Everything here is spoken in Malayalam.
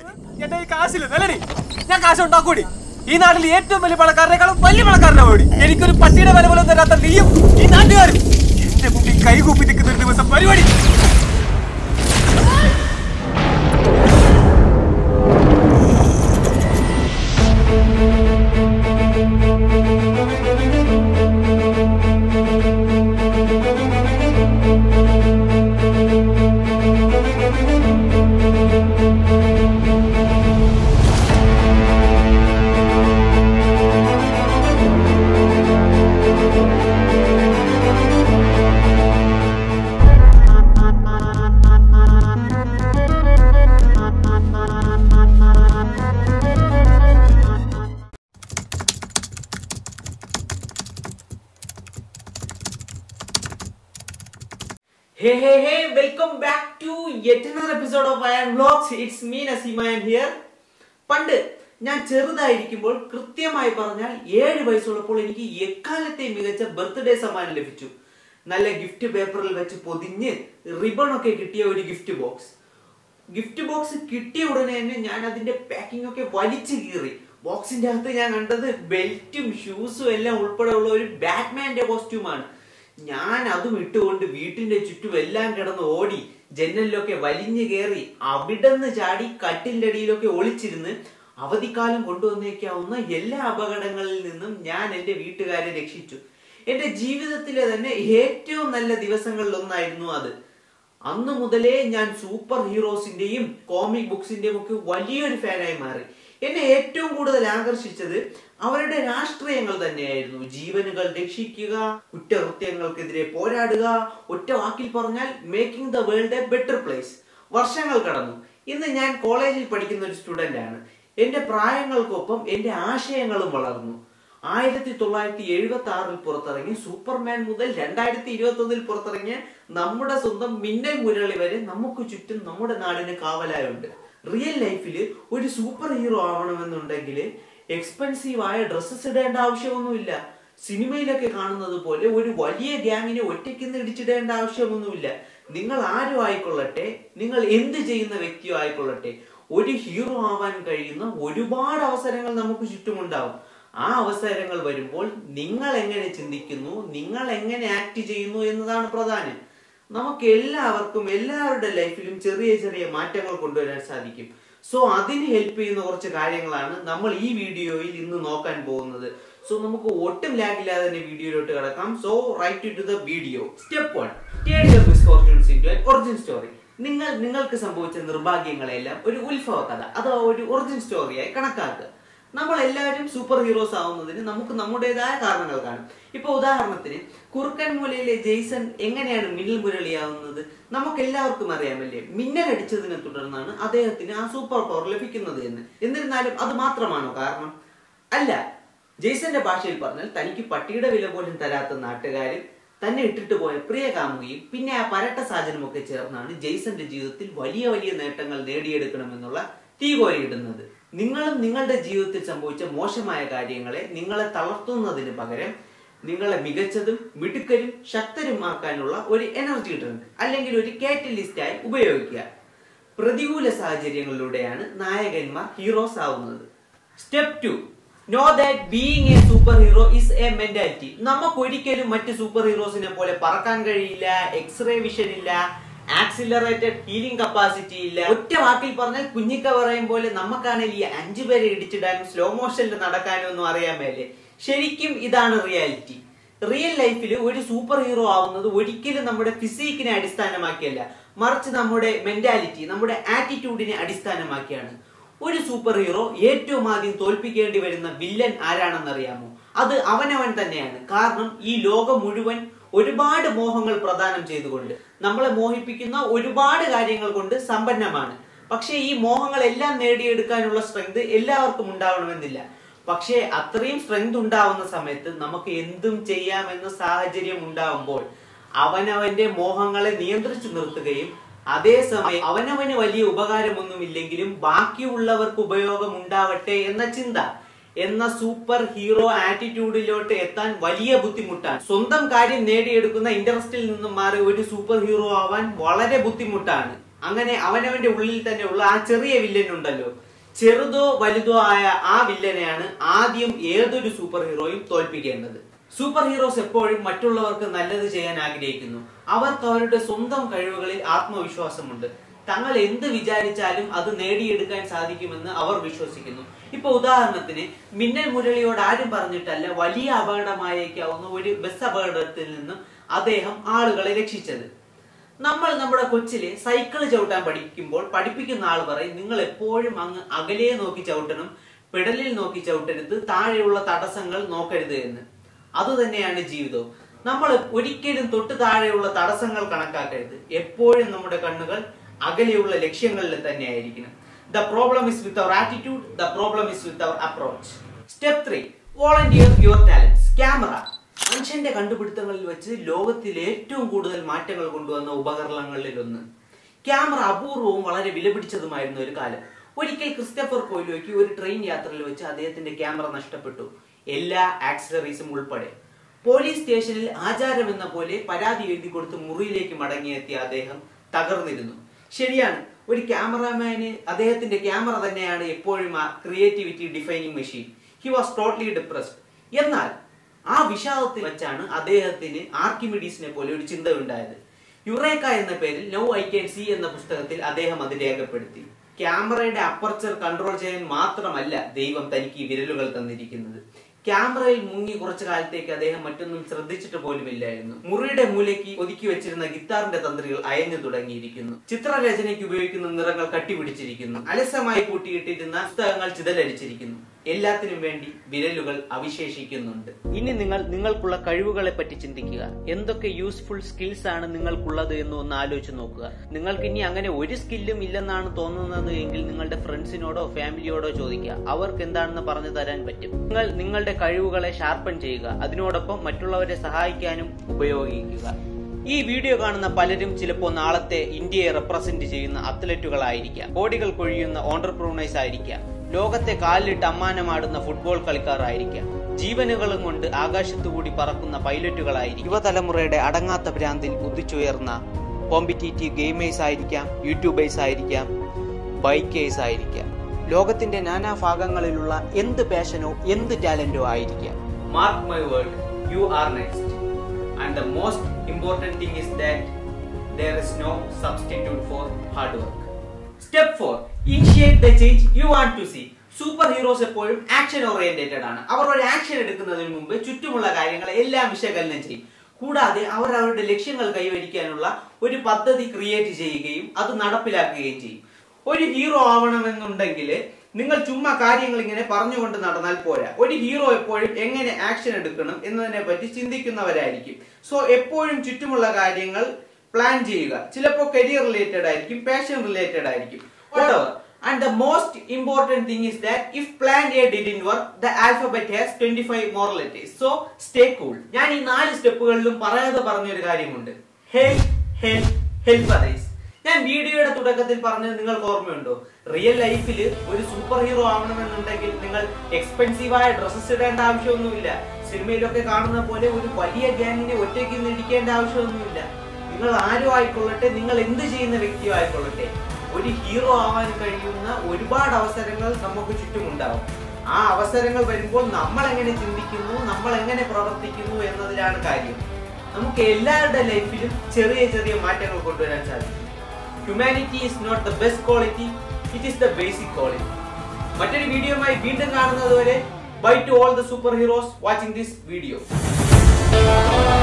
എന്റെ ഈ കാശില്ല നിലടി ഞാൻ കാശ് ഉണ്ടാക്കൂടി ഈ നാട്ടിൽ ഏറ്റവും വലിയ പണക്കാരനേക്കാളും വലിയ പണക്കാരനാ ഓടി എനിക്കൊരു പട്ടിയുടെ വില പോലും തരാത്ത നീയും ഈ നാട്ടുകാരും എന്റെ മുമ്പിൽ കൈകൂപ്പി നിൽക്കുന്ന ഒരു ദിവസം പരിപാടി Hey hey hey, welcome back to yet another episode of Iron Vlogs. It's me Nasima and here. പണ്ട് ഞാൻ ചെറുതായിരിക്കുമ്പോൾ കൃത്യമായി പറഞ്ഞാൽ ഏഴ് വയസ്സുള്ളപ്പോൾ എനിക്ക് എക്കാലത്തെ മികച്ച ബർത്ത്ഡേ സമ്മാനം ലഭിച്ചു നല്ല ഗിഫ്റ്റ് പേപ്പറിൽ വെച്ച് പൊതിഞ്ഞ് റിബൺ ഒക്കെ കിട്ടിയ ഒരു ഗിഫ്റ്റ് ബോക്സ് ഗിഫ്റ്റ് ബോക്സ് കിട്ടിയ ഉടനെ തന്നെ ഞാൻ അതിന്റെ പാക്കിംഗ് ഒക്കെ വലിച്ചു കീറി ബോക്സിന്റെ അകത്ത് ഞാൻ കണ്ടത് ബെൽറ്റും ഷൂസും എല്ലാം ഉൾപ്പെടെ ഉള്ള ഒരു ബാറ്റ്മാന്റെ കോസ്റ്റ്യൂമാണ് ഞാൻ അതും ഇട്ടുകൊണ്ട് വീട്ടിന്റെ ചുറ്റും എല്ലാം കിടന്ന് ഓടി ജനലിലൊക്കെ വലിഞ്ഞു കയറി അവിടുന്ന് ചാടി കട്ടിന്റെ അടിയിലൊക്കെ ഒളിച്ചിരുന്ന് അവധിക്കാലം കൊണ്ടുവന്നേക്കാവുന്ന എല്ലാ അപകടങ്ങളിൽ നിന്നും ഞാൻ എന്റെ വീട്ടുകാരെ രക്ഷിച്ചു എന്റെ ജീവിതത്തിലെ തന്നെ ഏറ്റവും നല്ല ദിവസങ്ങളിൽ ഒന്നായിരുന്നു അത് അന്ന് മുതലേ ഞാൻ സൂപ്പർ ഹീറോസിന്റെയും കോമിക് ബുക്സിന്റെയും ഒക്കെ വലിയൊരു ഫാനായി മാറി എന്നെ ഏറ്റവും കൂടുതൽ ആകർഷിച്ചത് അവരുടെ രാഷ്ട്രീയങ്ങൾ തന്നെയായിരുന്നു ജീവനുകൾ രക്ഷിക്കുക കുറ്റകൃത്യങ്ങൾക്കെതിരെ പോരാടുക ഒറ്റ വാക്കിൽ പറഞ്ഞാൽ making the world a better place വർഷങ്ങൾ കടന്നു ഇന്ന് ഞാൻ കോളേജിൽ പഠിക്കുന്ന ഒരു സ്റ്റുഡന്റ് ആണ് എന്റെ പ്രായങ്ങൾക്കൊപ്പം എന്റെ ആശയങ്ങളും വളർന്നു ആയിരത്തി തൊള്ളായിരത്തി എഴുപത്തി ആറിൽ പുറത്തിറങ്ങി സൂപ്പർമാൻ മുതൽ രണ്ടായിരത്തി ഇരുപത്തി ഒന്നിൽ പുറത്തിറങ്ങിയ നമ്മുടെ സ്വന്തം മിന്നൽ മുരളി വരെ നമുക്ക് ചുറ്റും നമ്മുടെ നാടിന് കാവലായുണ്ട് റിയൽ ലൈഫിൽ ഒരു സൂപ്പർ ഹീറോ ആവണമെന്നുണ്ടെങ്കിൽ എക്സ്പെൻസീവ് ആയ ഡ്രസ്സസ് ഇടേണ്ട ആവശ്യമൊന്നുമില്ല സിനിമയിലൊക്കെ കാണുന്നത് പോലെ ഒരു വലിയ ഗ്യാങ്ങിനെ ഒറ്റയ്ക്ക് ഇടിച്ചിടേണ്ട ആവശ്യമൊന്നുമില്ല നിങ്ങൾ ആരും ആയിക്കൊള്ളട്ടെ നിങ്ങൾ എന്ത് ചെയ്യുന്ന വ്യക്തിയോ ആയിക്കൊള്ളട്ടെ ഒരു ഹീറോ ആവാൻ കഴിയുന്ന ഒരുപാട് അവസരങ്ങൾ നമുക്ക് ചുറ്റുമുണ്ടാവും ആ അവസരങ്ങൾ വരുമ്പോൾ നിങ്ങൾ എങ്ങനെ ചിന്തിക്കുന്നു നിങ്ങൾ എങ്ങനെ ആക്ട് ചെയ്യുന്നു എന്നതാണ് പ്രധാനം നമുക്ക് എല്ലാവർക്കും എല്ലാവരുടെ ലൈഫിലും ചെറിയ ചെറിയ മാറ്റങ്ങൾ കൊണ്ടുവരാൻ സാധിക്കും സോ അതിന് ഹെൽപ്പ് ചെയ്യുന്ന കുറച്ച് കാര്യങ്ങളാണ് നമ്മൾ ഈ വീഡിയോയിൽ ഇന്ന് നോക്കാൻ പോകുന്നത് സോ നമുക്ക് ഒട്ടും ലാഗ് ഇല്ലാതെ തന്നെ വീഡിയോയിലോട്ട് കിടക്കാം so right to the video step one misfortunes in origin story നിങ്ങൾ നിങ്ങൾക്ക് സംഭവിച്ച നിർഭാഗ്യങ്ങളെല്ലാം ഒരു ഉത്സവ കഥ അഥവാ ഒരു ഒറിജിൻ സ്റ്റോറിയായി കണക്കാക്കുക നമ്മൾ എല്ലാവരും സൂപ്പർ ഹീറോസ് ആവുന്നതിന് നമുക്ക് നമ്മുടേതായ കാരണങ്ങൾ കാണും ഇപ്പൊ ഉദാഹരണത്തിന് കുറുക്കൻ മൂലയിലെ ജെയ്സൺ എങ്ങനെയാണ് മിന്നൽ മുരളിയാവുന്നത് നമുക്ക് എല്ലാവർക്കും അറിയാമല്ലേ മിന്നൽ അടിച്ചതിനെ തുടർന്നാണ് അദ്ദേഹത്തിന് ആ സൂപ്പർ പവർ ലഭിക്കുന്നത് എന്ന് എന്നിരുന്നാലും അത് മാത്രമാണോ കാരണം അല്ല ജെയ്സന്റെ ഭാഷയിൽ പറഞ്ഞാൽ തനിക്ക് പട്ടിയുടെ വില പോലും തരാത്ത നാട്ടുകാരും തന്നെ ഇട്ടിട്ട് പോയ പ്രിയ കാമുകയും പിന്നെ ആ പരട്ട സാധനമൊക്കെ ചേർന്നാണ് ജെയ്സന്റെ ജീവിതത്തിൽ വലിയ വലിയ നേട്ടങ്ങൾ നേടിയെടുക്കണമെന്നുള്ള തീ കോരിയിടുന്നത് നിങ്ങളും നിങ്ങളുടെ ജീവിതത്തിൽ സംഭവിച്ച മോശമായ കാര്യങ്ങളെ നിങ്ങളെ തളർത്തുന്നതിന് പകരം നിങ്ങളെ മികച്ചതും മിടുക്കരും ശക്തരുമാക്കാനുള്ള ഒരു എനർജി ഡ്രിങ്ക് അല്ലെങ്കിൽ ഒരു കാറ്റലിസ്റ്റായി ഉപയോഗിക്കുക പ്രതികൂല സാഹചര്യങ്ങളിലൂടെയാണ് നായകന്മാർ ഹീറോസ് ആവുന്നത് step two know that being a super hero is a mentality നമുക്ക് ഒരിക്കലും മറ്റ് സൂപ്പർ ഹീറോസിനെ പോലെ പറക്കാൻ കഴിയില്ല എക്സ്റേ വിഷൻ ഇല്ല ആക്സിലറേറ്റഡ് ഹീലിംഗ് കപ്പാസിറ്റി ഇല്ല ഒറ്റ വാക്കിൽ പറഞ്ഞാൽ കുഞ്ഞിക്ക പറയും പോലെ നമുക്കാണെങ്കിൽ ഈ അഞ്ചു പേരെ ഇടിച്ചിടാനും സ്ലോ മോഷനിൽ നടക്കാനും ഒന്നും അറിയാൻ മേലെ ശരിക്കും ഇതാണ് റിയാലിറ്റി റിയൽ ലൈഫിൽ ഒരു സൂപ്പർ ഹീറോ ആവുന്നത് ഒരിക്കലും നമ്മുടെ ഫിസിക്കിനെ അടിസ്ഥാനമാക്കിയല്ല മറിച്ച് നമ്മുടെ മെന്റാലിറ്റി നമ്മുടെ ആറ്റിറ്റ്യൂഡിനെ അടിസ്ഥാനമാക്കിയാണ് ഒരു സൂപ്പർ ഹീറോ ഏറ്റവും ആദ്യം തോൽപ്പിക്കേണ്ടി വരുന്ന വില്ലൻ ആരാണെന്നറിയാമോ അത് അവനവൻ തന്നെയാണ് കാരണം ഈ ലോകം മുഴുവൻ ഒരുപാട് മോഹങ്ങൾ പ്രദാനം ചെയ്തുകൊണ്ട് നമ്മളെ മോഹിപ്പിക്കുന്ന ഒരുപാട് കാര്യങ്ങൾ കൊണ്ട് സമ്പന്നമാണ് പക്ഷേ ഈ മോഹങ്ങളെല്ലാം നേടിയെടുക്കാനുള്ള സ്ട്രെങ്ത് എല്ലാവർക്കും ഉണ്ടാവണമെന്നില്ല പക്ഷേ അത്രയും സ്ട്രെങ്ത് ഉണ്ടാവുന്ന സമയത്ത് നമുക്ക് എന്തും ചെയ്യാമെന്ന സാഹചര്യം ഉണ്ടാവുമ്പോൾ അവനവന്റെ മോഹങ്ങളെ നിയന്ത്രിച്ചു നിർത്തുകയും അതേസമയം അവനവന് വലിയ ഉപകാരമൊന്നുമില്ലെങ്കിലും ബാക്കിയുള്ളവർക്ക് ഉപയോഗം ഉണ്ടാവട്ടെ എന്ന ചിന്ത എന്ന സൂപ്പർ ഹീറോ ആറ്റിറ്റ്യൂഡിലോട്ട് എത്താൻ വലിയ ബുദ്ധിമുട്ടാണ് സ്വന്തം കാര്യം നേടിയെടുക്കുന്ന ഇൻട്രസ്റ്റിൽ നിന്നും മാറി ഒരു സൂപ്പർ ഹീറോ ആവാൻ വളരെ ബുദ്ധിമുട്ടാണ് അങ്ങനെ അവനവന്റെ ഉള്ളിൽ തന്നെ ഉള്ള ആ ചെറിയ വില്ലൻ ഉണ്ടല്ലോ ചെറുതോ വലുതോ ആയ ആ വില്ലനെയാണ് ആദ്യം ഏതൊരു സൂപ്പർ ഹീറോയും തോൽപ്പിക്കേണ്ടത് സൂപ്പർ ഹീറോസ് എപ്പോഴും മറ്റുള്ളവർക്ക് നല്ലത് ചെയ്യാൻ ആഗ്രഹിക്കുന്നു അവർക്ക് അവരുടെ സ്വന്തം കഴിവുകളിൽ ആത്മവിശ്വാസമുണ്ട് തങ്ങൾ എന്ത് വിചാരിച്ചാലും അത് നേടിയെടുക്കാൻ സാധിക്കുമെന്ന് അവർ വിശ്വസിക്കുന്നു ഇപ്പൊ ഉദാഹരണത്തിന് മിന്നൽ മുരളിയോട് ആരും പറഞ്ഞിട്ടല്ല വലിയ അപകടമായേക്കാവുന്ന ഒരു ബസ് അപകടത്തിൽ നിന്നും അദ്ദേഹം ആളുകളെ രക്ഷിച്ചത് നമ്മൾ നമ്മുടെ കൊച്ചിലെ സൈക്കിൾ ചവിട്ടാൻ പഠിക്കുമ്പോൾ പഠിപ്പിക്കുന്ന ആൾ പറയും നിങ്ങൾ എപ്പോഴും അങ്ങ് അകലെ നോക്കി ചവിട്ടണം പെടലിൽ നോക്കി ചവിട്ടരുത് താഴെയുള്ള തടസ്സങ്ങൾ നോക്കരുത് എന്ന് അതുതന്നെയാണ് ജീവിതവും നമ്മൾ ഒരിക്കലും തൊട്ട് താഴെയുള്ള തടസ്സങ്ങൾ കണക്കാക്കരുത് എപ്പോഴും നമ്മുടെ കണ്ണുകൾ അകലെയുള്ള ലക്ഷ്യങ്ങളിൽ തന്നെ ആയിരിക്കണം the problem is with our attitude the problem is with our approach step three volunteer your talents camera മനുഷ്യന്റെ കണ്ടുപിടുത്തങ്ങളിൽ വെച്ച് ലോകത്തിൽ ഏറ്റവും കൂടുതൽ മാറ്റങ്ങൾ കൊണ്ടുവന്ന ഉപകരണങ്ങളിൽ ഒന്ന് ക്യാമറ അപൂർവവും വളരെ വിലപിടിച്ചതുമായിരുന്ന ഒരു കാലം ഒരിക്കൽ ക്രിസ്റ്റഫർ കോയിലോയ്ക്ക് ഒരു ട്രെയിൻ യാത്രയിൽ വെച്ച് അദ്ദേഹത്തിന്റെ ക്യാമറ നഷ്ടപ്പെട്ടു എല്ലാ ആക്സസറീസും ഉൾപ്പെടെ പോലീസ് സ്റ്റേഷനിൽ ആചാരം എന്ന പോലെ പരാതി എഴുതി കൊടുത്ത് മുറിയിലേക്ക് മടങ്ങിയെത്തിയ അദ്ദേഹം തകർന്നിരുന്നു ശരിയാണ് ഒരു ക്യാമറാമാന് അദ്ദേഹത്തിന്റെ ക്യാമറ തന്നെയാണ് എപ്പോഴും ആ creativity defining machine he was totally depressed എന്നാൽ ആ വിഷാദത്തിൽ വെച്ചാണ് അദ്ദേഹത്തിന് ആർക്കിമിഡീസിനെ പോലെ ഒരു ചിന്ത ഉണ്ടായത് യുറേക്ക എന്ന പേരിൽ നോ ഐ ക്യാൻ സി എന്ന പുസ്തകത്തിൽ അദ്ദേഹം അത് രേഖപ്പെടുത്തി ക്യാമറയുടെ അപ്പർച്ചർ കൺട്രോൾ ചെയ്യാൻ മാത്രമല്ല ദൈവം തനിക്ക് ഈ വിരലുകൾ തന്നിരിക്കുന്നത് ക്യാമറയിൽ മുങ്ങി കുറച്ചു കാലത്തേക്ക് അദ്ദേഹം മറ്റൊന്നും ശ്രദ്ധിച്ചിട്ട് പോലുമില്ലായിരുന്നു മുറിയുടെ മൂലയ്ക്ക് ഒതുക്കി വെച്ചിരുന്ന ഗിത്താറിന്റെ തന്ത്രികൾ അയഞ്ഞു തുടങ്ങിയിരിക്കുന്നു ചിത്രരചനയ്ക്ക് ഉപയോഗിക്കുന്ന നിറങ്ങൾ കട്ടിപിടിച്ചിരിക്കുന്നു അലസമായി കൂട്ടിയിട്ടിരുന്ന പുസ്തകങ്ങൾ ചിതലരിച്ചിരിക്കുന്നു എല്ലാത്തിനും വേണ്ടി വിരലുകൾ അവശേഷിക്കുന്നുണ്ട് ഇനി നിങ്ങൾ നിങ്ങൾക്കുള്ള കഴിവുകളെ പറ്റി ചിന്തിക്കുക എന്തൊക്കെ യൂസ്ഫുൾ സ്കിൽസ് ആണ് നിങ്ങൾക്കുള്ളത് എന്ന് ഒന്ന് ആലോചിച്ച് നോക്കുക നിങ്ങൾക്ക് ഇനി അങ്ങനെ ഒരു സ്കില്ലും ഇല്ലെന്നാണ് തോന്നുന്നത് എങ്കിൽ നിങ്ങളുടെ ഫ്രണ്ട്സിനോടോ ഫാമിലിയോടോ ചോദിക്കുക അവർക്ക് എന്താണെന്ന് പറഞ്ഞു തരാൻ പറ്റും നിങ്ങൾ നിങ്ങളുടെ കഴിവുകളെ ഷാർപ്പൺ ചെയ്യുക അതിനോടൊപ്പം മറ്റുള്ളവരെ സഹായിക്കാനും ഉപയോഗിക്കുക ഈ വീഡിയോ കാണുന്ന പലരും ചിലപ്പോൾ നാളത്തെ ഇന്ത്യയെ റെപ്രസെന്റ് ചെയ്യുന്ന അത്ലറ്റുകളായിരിക്കാം കോടികൾ കൊഴിയുന്ന ഓണ്ടർപ്രൂണേഴ്സ് ആയിരിക്കാം ലോകത്തെ കാലിലിട്ട് അമ്മാനമാടുന്ന ഫുട്ബോൾ കളിക്കാരായിരിക്കാം ജീവനുകളും കൊണ്ട് ആകാശത്തുകൂടി പറക്കുന്ന പൈലറ്റുകളായിരിക്കും യുവതലമുറയുടെ അടങ്ങാത്ത ഭ്രാന്തിൽ ഉദിച്ചുയർന്ന കോമ്പറ്റീറ്റീവ് ഗെയിമേഴ്സ് ആയിരിക്കാം യൂട്യൂബേഴ്സ് ആയിരിക്കാം ബൈക്കേഴ്സ് ആയിരിക്കാം ലോകത്തിന്റെ നാനാ ഭാഗങ്ങളിലുള്ള എന്ത് പാഷനോ എന്ത് ടാലന്റോ ആയിരിക്കാം mark my word you are next and the most important thing is that there is no substitute for hard work. Step 4 Initiate the change you want to see. Super heroes എപ്പോഴും ആക്ഷൻ ഓറിയന്റഡ് ആണ് അവർ ഒരു ആക്ഷൻ എടുക്കുന്നതിന് മുമ്പ് ചുറ്റുമുള്ള കാര്യങ്ങളെ എല്ലാം വിശകലനം ചെയ്യും കൂടാതെ അവർ അവരുടെ ലക്ഷ്യങ്ങൾ കൈവരിക്കാനുള്ള ഒരു പദ്ധതി ക്രിയേറ്റ് ചെയ്യുകയും അത് നടപ്പിലാക്കുകയും ചെയ്യും ഒരു ഹീറോ ആവണമെന്നുണ്ടെങ്കിൽ നിങ്ങൾ ചുമ്മാ കാര്യങ്ങൾ ഇങ്ങനെ പറഞ്ഞുകൊണ്ട് നടന്നാൽ പോരാ ഒരു ഹീറോ എപ്പോഴും എങ്ങനെ ആക്ഷൻ എടുക്കണം എന്നതിനെ പറ്റി ചിന്തിക്കുന്നവരായിരിക്കും സോ എപ്പോഴും ചുറ്റുമുള്ള കാര്യങ്ങൾ പ്ലാൻ ചെയ്യുക ചിലപ്പോൾ കരിയർ റിലേറ്റഡ് ആയിരിക്കും പാഷൻ റിലേറ്റഡ് ആയിരിക്കും whatever and the most important thing is that if plan A didn't work the alphabet has 25 more letters so stay cool ഞാൻ ഈ നാല് സ്റ്റെപ്പുകളിലും പറയാതെ പറഞ്ഞൊരു കാര്യമുണ്ട് ഹെൽപ്പ് ഹെൽപ്പ് ഹെൽപ്പ് അതേഴ്സ് ഞാൻ വീഡിയോയുടെ തുടക്കത്തിൽ പറഞ്ഞത് നിങ്ങൾക്ക് ഓർമ്മയുണ്ടോ റിയൽ ലൈഫിൽ ഒരു സൂപ്പർ ഹീറോ ആവണമെന്നുണ്ടെങ്കിൽ നിങ്ങൾ എക്സ്പെൻസീവായ ഡ്രസ്സസ് ഇടേണ്ട ആവശ്യമൊന്നുമില്ല സിനിമയിലൊക്കെ കാണുന്ന പോലെ ഒരു വലിയ ഗ്യാങ്ങിനെ ഒറ്റയ്ക്ക് നിന്ന് ഇടിക്കേണ്ട ആവശ്യമൊന്നുമില്ല നിങ്ങൾ ആരും ആയിക്കൊള്ളട്ടെ നിങ്ങൾ എന്ത് ചെയ്യുന്ന വ്യക്തിയോ ആയിക്കൊള്ളട്ടെ ഒരു ഹീറോ ആവാൻ കഴിയുന്ന ഒരുപാട് അവസരങ്ങൾ നമുക്ക് ചുറ്റുമുണ്ടാവും ആ അവസരങ്ങൾ വരുമ്പോൾ നമ്മൾ എങ്ങനെ ചിന്തിക്കുന്നു നമ്മൾ എങ്ങനെ പ്രവർത്തിക്കുന്നു എന്നതിലാണ് കാര്യം നമുക്ക് എല്ലാവരുടെ ലൈഫിലും ചെറിയ ചെറിയ മാറ്റങ്ങൾ കൊണ്ടുവരാൻ സാധിക്കും humanity is not the best quality it is the basic quality മറ്റൊരു വീഡിയോയുമായി വീണ്ടും കാണുന്നത് വരെ bye to all the super heroes watching this video